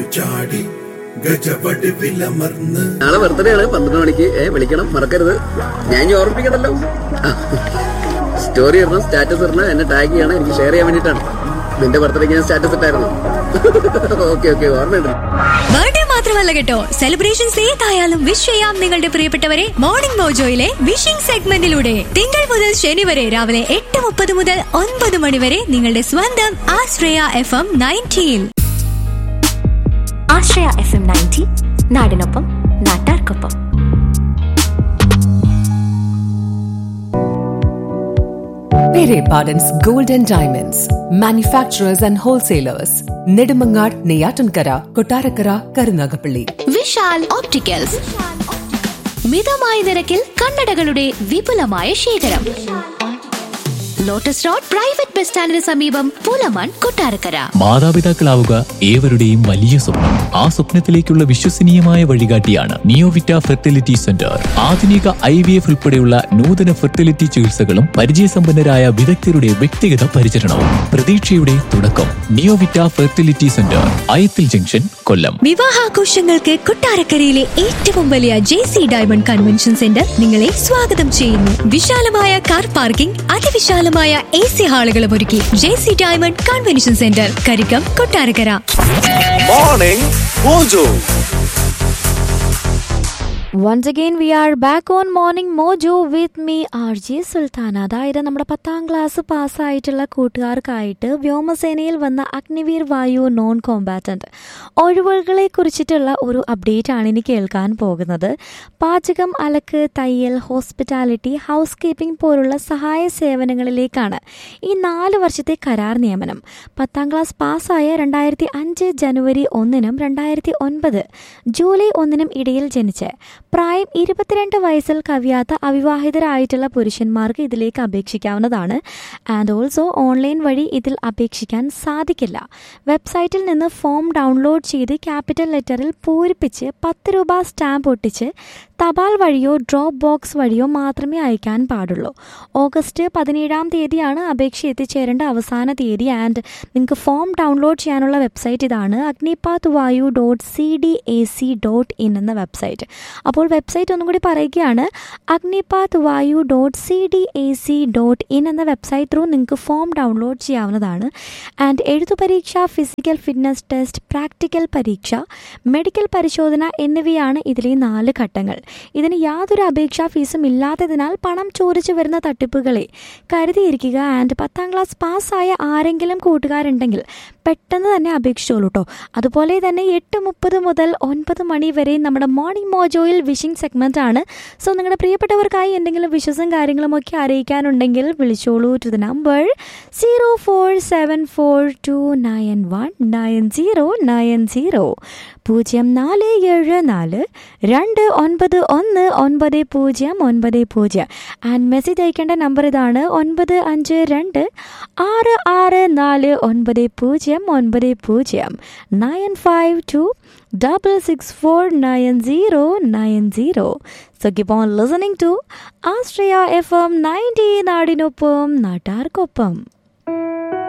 ചാടി ഗജവടിവിലമർന്ന് നാളെ ബർത്ത്ഡേ ആണ് പന്ത്രണ്ട് മണിക്ക് ഏ വിളിക്കണം മറക്കരുത് ഞാൻ ഇനി ഓർമ്മിപ്പിക്കണല്ലോ സ്റ്റോറി ഇടണം സ്റ്റാറ്റസ് ഇടണം എന്നെ ടാഗ് ചെയ്യണം എനിക്ക് ഷെയർ ചെയ്യാൻ വേണ്ടിയിട്ടാണ് നിന്റെ ബർത്ത്ഡേക്ക് ഞാൻ സ്റ്റാറ്റസ് ഇട്ടായിരുന്നു ഓക്കെ ഓക്കെ ഓർമ്മയുണ്ട് ബർത്ത്ഡേ മാത്രമല്ല കേട്ടോ സെലിബ്രേഷൻസ് ഏതായാലും വിഷ് ചെയ്യാം നിങ്ങളുടെ പ്രിയപ്പെട്ടവരെ മോർണിംഗ് മോജോയിലെ വിഷിംഗ് സെഗ്മെന്റിലൂടെ തിങ്കൾ മുതൽ ശനി വരെ രാവിലെ എട്ട് മുപ്പത് മുതൽ ഒൻപത് മണി വരെ നിങ്ങളുടെ സ്വന്തം Ashraya F M nineteen Ashraya F M ninety നാടിനൊപ്പം നാട്ടാർക്കൊപ്പം Pere Pardon's Gold and Diamonds, manufacturers and wholesalers, Nedumangad, Neyatankara, Kotarakara, Karunagapalli. Vishal opticals മിതമായ നിരക്കിൽ കണ്ണടകളുടെ വിപുലമായ ശേഖരം ലോട്ടസ് റോഡ് പ്രൈവറ്റ് ബസ് സ്റ്റാൻഡിന് സമീപം പുലമൺ കൊട്ടാരക്കര മാതാപിതാക്കളാവുക ഏവരുടെയും വലിയ സ്വപ്നം ആ സ്വപ്നത്തിലേക്കുള്ള വിശ്വസനീയമായ വഴികാട്ടിയാണ് നിയോവിറ്റ ഫെർട്ടിലിറ്റി സെന്റർ ആധുനിക ഐ വി എഫ് ഉൾപ്പെടെയുള്ള നൂതന ഫെർട്ടിലിറ്റി ചികിത്സകളും പരിചയസമ്പന്നരായ വിദഗ്ധരുടെ വ്യക്തിഗത പരിചരണവും പ്രതീക്ഷയുടെ തുടക്കം Neovita fertility centre Ayathil junction Kollam വിവാഹാഘോഷങ്ങൾക്ക് കൊട്ടാരക്കരയിലെ ഏറ്റവും വലിയ J C diamond convention centre നിങ്ങളെ സ്വാഗതം ചെയ്യുന്നു വിശാലമായ കാർ പാർക്കിംഗ് അതിവിശാലമായ എ സി ഹാളുകളും ഒരുക്കി J C diamond convention centre Karikkam Kottarakkara Morning Mojo. Once again we are back on morning Mojo with me R J Sultan അതായത് നമ്മുടെ പത്താം ക്ലാസ് പാസ്സായിട്ടുള്ള കൂട്ടുകാർക്കായിട്ട് വ്യോമസേനയിൽ വന്ന അഗ്നിവീർ വായു നോൺ കോമ്പാറ്റന്റ് ഒഴിവുകളെ കുറിച്ചിട്ടുള്ള ഒരു അപ്ഡേറ്റ് ആണ് ഇനി കേൾക്കാൻ പോകുന്നത് പാചകം അലക്ക് തയ്യൽ ഹോസ്പിറ്റാലിറ്റി ഹൗസ് കീപ്പിംഗ് പോലുള്ള സഹായ സേവനങ്ങളിലേക്കാണ് ഈ നാല് വർഷത്തെ കരാർ നിയമനം പത്താം ക്ലാസ് പാസ്സായ രണ്ടായിരത്തി അഞ്ച് ജനുവരി ഒന്നിനും രണ്ടായിരത്തി ഒൻപത് ജൂലൈ ഒന്നിനും ഇടയിൽ ജനിച്ച് പ്രായം ഇരുപത്തിരണ്ട് വയസ്സിൽ കവിയാത്ത അവിവാഹിതരായിട്ടുള്ള പുരുഷന്മാർക്ക് ഇതിലേക്ക് അപേക്ഷിക്കാവുന്നതാണ് ആൻഡ് ഓൾസോ ഓൺലൈൻ വഴി ഇതിൽ അപേക്ഷിക്കാൻ സാധിക്കില്ല വെബ്സൈറ്റിൽ നിന്ന് ഫോം ഡൗൺലോഡ് ചെയ്ത് ക്യാപിറ്റൽ ലെറ്ററിൽ പൂരിപ്പിച്ച് പത്ത് രൂപ സ്റ്റാമ്പ് ഒട്ടിച്ച് തപാൽ വഴിയോ ഡ്രോപ്പ് ബോക്സ് വഴിയോ മാത്രമേ അയക്കാൻ പാടുള്ളൂ ഓഗസ്റ്റ് പതിനേഴാം തീയതിയാണ് അപേക്ഷ എത്തിച്ചേരേണ്ട അവസാന തീയതി ആൻഡ് നിങ്ങൾക്ക് ഫോം ഡൗൺലോഡ് ചെയ്യാനുള്ള വെബ്സൈറ്റ് ഇതാണ് Agnipath Vayu dot C D A C dot in എന്ന വെബ്സൈറ്റ് അപ്പോൾ വെബ്സൈറ്റ് ഒന്നും കൂടി പറയുകയാണ് Agnipath Vayu dot C D A C dot in എന്ന വെബ്സൈറ്റ് ത്രൂ നിങ്ങൾക്ക് ഫോം ഡൗൺലോഡ് ചെയ്യാവുന്നതാണ് ആൻഡ് എഴുത്തു പരീക്ഷ ഫിസിക്കൽ ഫിറ്റ്നസ് ടെസ്റ്റ് പ്രാക്ടിക്കൽ പരീക്ഷ മെഡിക്കൽ പരിശോധന എന്നിവയാണ് ഇതിലെ നാല് ഘട്ടങ്ങൾ ഇതിന് യാതൊരു അപേക്ഷാ ഫീസും ഇല്ലാത്തതിനാൽ പണം ചോദിച്ചു വരുന്ന തട്ടിപ്പുകളെ കരുതിയിരിക്കുക ആൻഡ് പത്താം ക്ലാസ് പാസ്സായ ആരെങ്കിലും കൂട്ടുകാരുണ്ടെങ്കിൽ പെട്ടെന്ന് തന്നെ അപേക്ഷിച്ചോളൂ കേട്ടോ അതുപോലെ തന്നെ എട്ട് മുപ്പത് മുതൽ ഒൻപത് മണി വരെ നമ്മുടെ മോർണിംഗ് മോജോയിൽ വിഷിംഗ് സെഗ്മെന്റ് ആണ് സോ നിങ്ങളുടെ പ്രിയപ്പെട്ടവർക്കായി എന്തെങ്കിലും വിശ്വസം കാര്യങ്ങളും ഒക്കെ അറിയിക്കാനുണ്ടെങ്കിൽ വിളിച്ചോളൂ to the number zero four seven four two nine one nine zero nine zero പൂജ്യം നാല് ഏഴ് നാല് രണ്ട് ഒൻപത് ഒന്ന് ഒൻപത് പൂജ്യം ഒൻപത് പൂജ്യം ആൻഡ് മെസ്സേജ് അയക്കേണ്ട നമ്പർ ഇതാണ് ഒൻപത് അഞ്ച് രണ്ട് ആറ് ആറ് നാല് ഒൻപത് പൂജ്യം ഒൻപത് പൂജ്യം nine five two double six four nine zero nine zero so keep on listening to Ashraya F M ninety നാടിനൊപ്പം നാട്ടാർക്കൊപ്പം